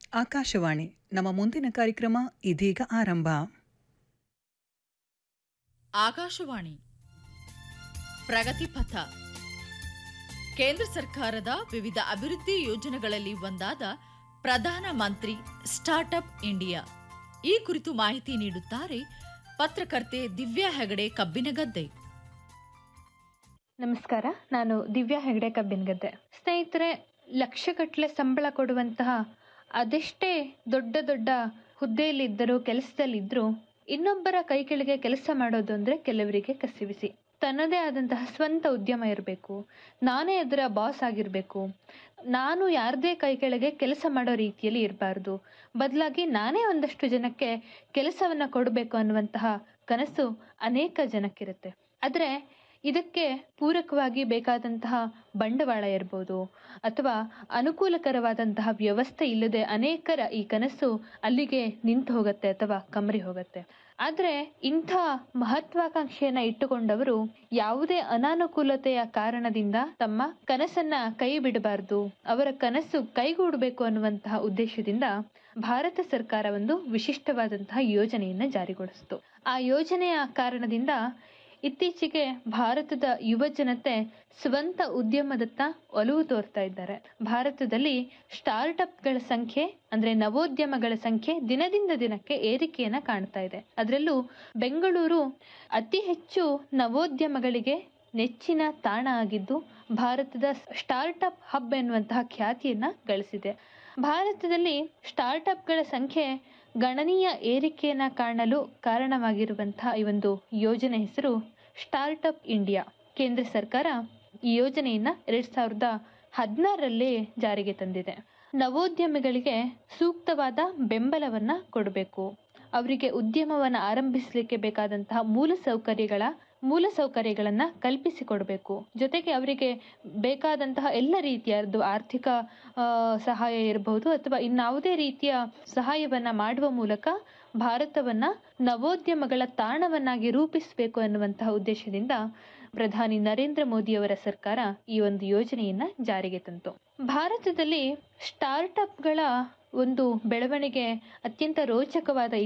ಆಕಾಶವಾಣಿ ನಮ್ಮ ಮುಂದಿನ ಕಾರ್ಯಕ್ರಮ ಇದೀಗ ಆರಂಭ ಆಕಾಶವಾಣಿ ಪ್ರಗತಿಪಥ ಕೇಂದ್ರ ಸರ್ಕಾರದ ವಿವಿಧ ಅಭಿವೃದ್ಧಿ ಯೋಜನೆಗಳಲ್ಲಿ ಒಂದಾದ ಪ್ರಧಾನ ಮಂತ್ರಿ ಸ್ಟಾರ್ಟ್ಅಪ್ ಇಂಡಿಯಾ ಈ ಕುರಿತು ಮಾಹಿತಿ ನೀಡುತ್ತಾರೆ ಪತ್ರಕರ್ತೆ ದಿವ್ಯಾ ಹೆಗಡೆ ಕಬ್ಬಿನಗದ್ದೆ ನಮಸ್ಕಾರ ನಾನು ದಿವ್ಯಾ ಹೆಗಡೆ ಕಬ್ಬಿನಗದ್ದೆ ಸ್ನೇಹಿತರೆ ಲಕ್ಷಗಟ್ಟಲೆ ಸಂಬಳ ಕೊಡುವಂತಹ ಅದೆಷ್ಟೇ ದೊಡ್ಡ ದೊಡ್ಡ ಹುದ್ದೆಯಲ್ಲಿದ್ದರೂ ಕೆಲಸದಲ್ಲಿದ್ದರೂ ಇನ್ನೊಬ್ಬರ ಕೈ ಕೆಳಗೆ ಕೆಲಸ ಮಾಡೋದು ಅಂದರೆ ಕೆಲವರಿಗೆ ಕಸಿವಿಸಿ ತನ್ನದೇ ಆದಂತಹ ಸ್ವಂತ ಉದ್ಯಮ ಇರಬೇಕು ನಾನೇ ಅದರ ಬಾಸ್ ಆಗಿರಬೇಕು ನಾನು ಯಾರದೇ ಕೈ ಕೆಳಗೆ ಕೆಲಸ ಮಾಡೋ ರೀತಿಯಲ್ಲಿ ಇರಬಾರ್ದು ಬದಲಾಗಿ ನಾನೇ ಒಂದಷ್ಟು ಜನಕ್ಕೆ ಕೆಲಸವನ್ನು ಕೊಡಬೇಕು ಅನ್ನುವಂತಹ ಕನಸು ಅನೇಕ ಜನಕ್ಕಿರುತ್ತೆ ಆದರೆ ಇದಕ್ಕೆ ಪೂರಕವಾಗಿ ಬೇಕಾದಂತಹ ಬಂಡವಾಳ ಇರ್ಬೋದು ಅಥವಾ ಅನುಕೂಲಕರವಾದಂತಹ ವ್ಯವಸ್ಥೆ ಇಲ್ಲದೆ ಅನೇಕರ ಈ ಕನಸು ಅಲ್ಲಿಗೆ ನಿಂತು ಹೋಗುತ್ತೆ ಅಥವಾ ಕಮರಿ ಹೋಗುತ್ತೆ ಆದರೆ ಇಂಥ ಮಹತ್ವಾಕಾಂಕ್ಷೆಯನ್ನ ಇಟ್ಟುಕೊಂಡವರು ಯಾವುದೇ ಅನಾನುಕೂಲತೆಯ ಕಾರಣದಿಂದ ತಮ್ಮ ಕನಸನ್ನ ಕೈ ಬಿಡಬಾರದು ಅವರ ಕನಸು ಕೈಗೂಡಬೇಕು ಅನ್ನುವಂತಹ ಉದ್ದೇಶದಿಂದ ಭಾರತ ಸರ್ಕಾರ ಒಂದು ವಿಶಿಷ್ಟವಾದಂತಹ ಯೋಜನೆಯನ್ನ ಜಾರಿಗೊಳಿಸಿತು ಆ ಯೋಜನೆಯ ಕಾರಣದಿಂದ ಇತ್ತೀಚೆಗೆ ಭಾರತದ ಯುವ ಜನತೆ ಸ್ವಂತ ಉದ್ಯಮದತ್ತ ಒಲವು ತೋರ್ತಾ ಇದ್ದಾರೆ ಭಾರತದಲ್ಲಿ ಸ್ಟಾರ್ಟ್ಅಪ್ಗಳ ಸಂಖ್ಯೆ ಅಂದ್ರೆ ನವೋದ್ಯಮಗಳ ಸಂಖ್ಯೆ ದಿನದಿಂದ ದಿನಕ್ಕೆ ಏರಿಕೆಯನ್ನ ಕಾಣ್ತಾ ಇದೆ ಅದರಲ್ಲೂ ಬೆಂಗಳೂರು ಅತಿ ಹೆಚ್ಚು ನವೋದ್ಯಮಗಳಿಗೆ ನೆಚ್ಚಿನ ತಾಣ ಆಗಿದ್ದು ಭಾರತದ ಸ್ಟಾರ್ಟ್ಅಪ್ ಹಬ್ ಎನ್ನುವಂತಹ ಖ್ಯಾತಿಯನ್ನ ಗಳಿಸಿದೆ ಭಾರತದಲ್ಲಿ ಸ್ಟಾರ್ಟ್ಅಪ್ಗಳ ಸಂಖ್ಯೆ ಗಣನೀಯ ಏರಿಕೆಯನ್ನ ಕಾಣಲು ಕಾರಣವಾಗಿರುವಂತಹ ಈ ಒಂದು ಯೋಜನೆ ಹೆಸರು ಸ್ಟಾರ್ಟ್ಅಪ್ ಇಂಡಿಯಾ ಕೇಂದ್ರ ಸರ್ಕಾರ ಈ ಯೋಜನೆಯನ್ನ ಎರಡ್ ಸಾವಿರದ ಹದಿನಾರರಲ್ಲಿ ಜಾರಿಗೆ ತಂದಿದೆ ನವೋದ್ಯಮಿಗಳಿಗೆ ಸೂಕ್ತವಾದ ಬೆಂಬಲವನ್ನ ಕೊಡಬೇಕು ಅವರಿಗೆ ಉದ್ಯಮವನ್ನು ಆರಂಭಿಸಲಿಕ್ಕೆ ಬೇಕಾದಂತಹ ಮೂಲ ಸೌಕರ್ಯಗಳ ಮೂಲ ಸೌಕರ್ಯಗಳನ್ನ ಕಲ್ಪಿಸಿಕೊಡಬೇಕು ಜೊತೆಗೆ ಅವರಿಗೆ ಬೇಕಾದಂತಹ ಎಲ್ಲ ರೀತಿಯದ್ದು ಆರ್ಥಿಕ ಸಹಾಯ ಇರಬಹುದು ಅಥವಾ ಇನ್ನಾವುದೇ ರೀತಿಯ ಸಹಾಯವನ್ನ ಮಾಡುವ ಮೂಲಕ ಭಾರತವನ್ನ ನವೋದ್ಯಮಗಳ ತಾಣವನ್ನಾಗಿ ರೂಪಿಸಬೇಕು ಅನ್ನುವಂತಹ ಉದ್ದೇಶದಿಂದ ಪ್ರಧಾನಿ ನರೇಂದ್ರ ಮೋದಿಯವರ ಸರ್ಕಾರ ಈ ಒಂದು ಯೋಜನೆಯನ್ನ ಜಾರಿಗೆ ತಂತು ಭಾರತದಲ್ಲಿ ಸ್ಟಾರ್ಟ್ಅಪ್ಗಳ ಒಂದು ಬೆಳವಣಿಗೆ ಅತ್ಯಂತ ರೋಚಕವಾದ